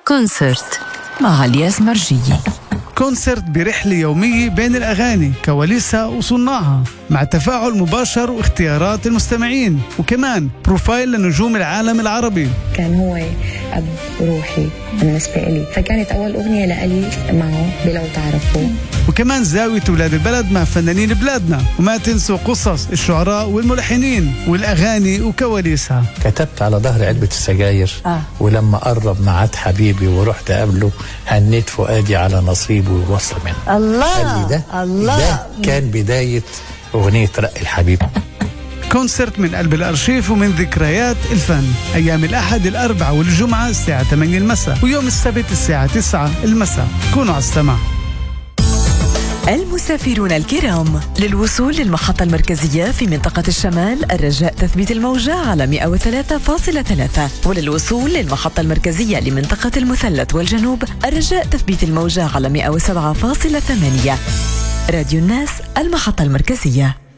كونسرت مع الياس مرجية كونسرت برحلة يومية بين الأغاني كواليسها وصناعها مع تفاعل مباشر واختيارات المستمعين وكمان بروفايل لنجوم العالم العربي كان هو أب روحي بالنسبة لي فكانت أول أغنية لألي معه بلو تعرفوا وكمان زاوية ولاد البلد مع فنانين بلادنا وما تنسوا قصص الشعراء والملحنين والأغاني وكواليسها كتبت على ظهر علبة السجاير آه. ولما قرب معاد حبيبي ورحت قابله هنيت فؤادي على نصيبه ووصل منه قال الله لي ده الله ده كان بداية أغنية رق الحبيب كونسرت من قلب الأرشيف ومن ذكريات الفن أيام الأحد الأربعاء والجمعة الساعة 8 المساء ويوم السبت الساعة 9 المساء كونوا على السماع المسافرون الكرام للوصول للمحطة المركزية في منطقة الشمال الرجاء تثبيت الموجة على 103.3 وللوصول للمحطة المركزية لمنطقة المثلث والجنوب الرجاء تثبيت الموجة على 107.8 راديو الناس المحطة المركزية